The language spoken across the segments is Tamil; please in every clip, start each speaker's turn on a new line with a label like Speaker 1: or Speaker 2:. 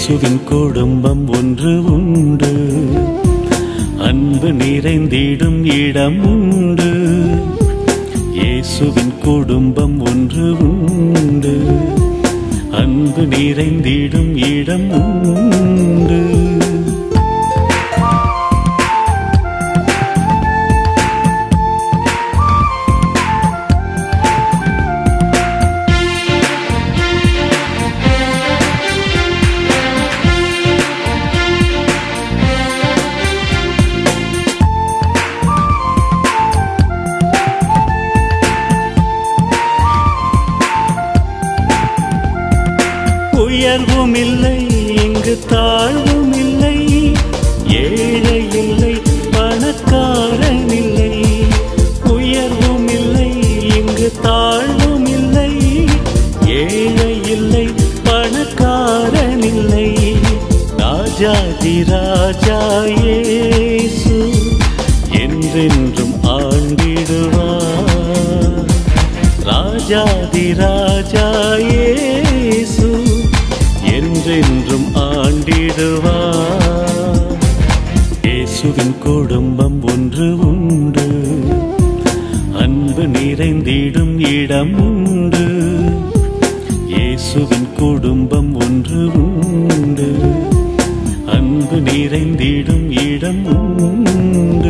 Speaker 1: இயேசுவின் குடும்பம் ஒன்று உண்டு அன்பு நிறைந்திடும் இடம் உண்டு இயேசுவின் குடும்பம் ஒன்று உண்டு அன்பு நிறைந்திடும் இடம் உண்டு உயர்வும் இல்லை இங்கு தாழ்வும் இல்லை ஏழை இல்லை பணக்காரன் இல்லை உயர்வும் இல்லை இங்கு தாழ்வும் இல்லை ஏழை இல்லை பணக்காரன் இல்லை ராஜாதி ராஜா இயேசு என்றென்றும் ஆண்டிடுவார் ராஜாதி ராஜா இயேசு என்றென்றும் ஆண்டிடுவார் இயேசுவின் குடும்பம் ஒன்று உண்டு அன்பு நிறைந்திடும் இடம் உண்டு இயேசுவின் குடும்பம் ஒன்று உண்டு அன்பு நிறைந்திடும் இடம் உண்டு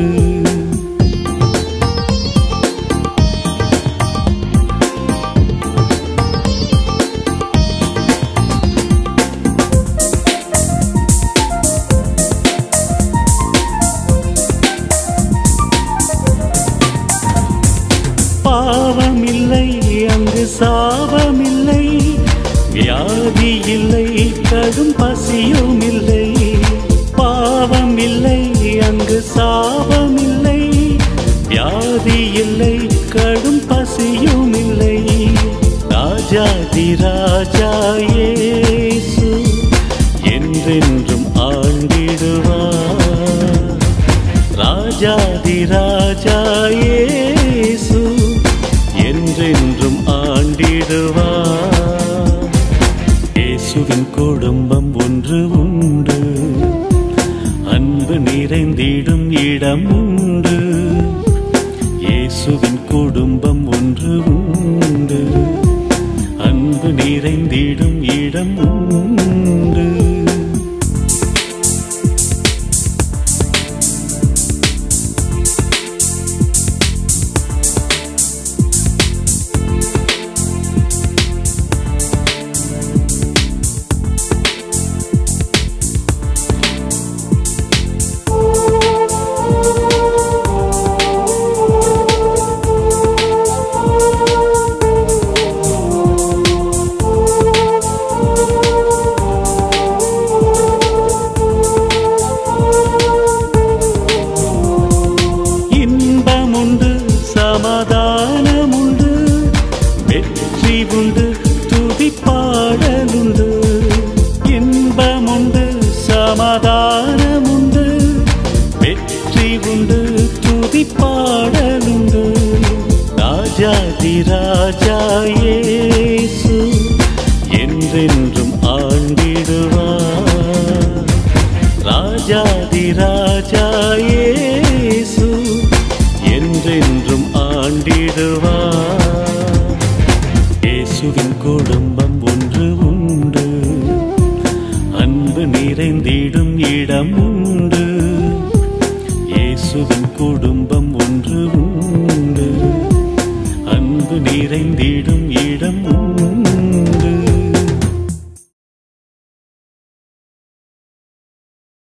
Speaker 1: பாவம் இல்லை அங்கு சாபம் இல்லை வியாதி இல்லை கடும் பசியும் இல்லை பாவம் இல்லை அங்கு சாபம் இல்லை வியாதி இல்லை கடும் பசியும் இல்லை ராஜாதி ராஜா இயேசு என்றென்றும் ஆண்டிடுவார் ராஜாதி ராஜா இயேசு என்றென்றும் ஆண்டிடுவார் இயேசுவின் குடும்பம் ஒன்று உண்டு அன்பு நிறைந்திடும் இடம் உண்டு இயேசுவின் குடும்பம் ஒன்று உண்டு அன்பு நிறைந்திடும் இடம் உண்டு இன்பமுண்டு சமாதானமுண்டு வெற்றி உண்டு துதி பாடலுண்டு இன்பமுண்டு சமாதானமுண்டு வெற்றி உண்டு துதி பாடலுண்டு ராஜாதி ராஜா இயேசு என்றென்றும் ஆண்டிடுவார் ராஜாதி ராஜா இயேசு என்றென்றும் ஆண்டிடுவார் இயேசுவின் குடும்பம் ஒன்று உண்டு அன்பு நிறைந்திடும் இடம் உண்டு இயேசுவின் குடும்பம் ஒன்று உண்டு அன்பு நிறைந்திடும்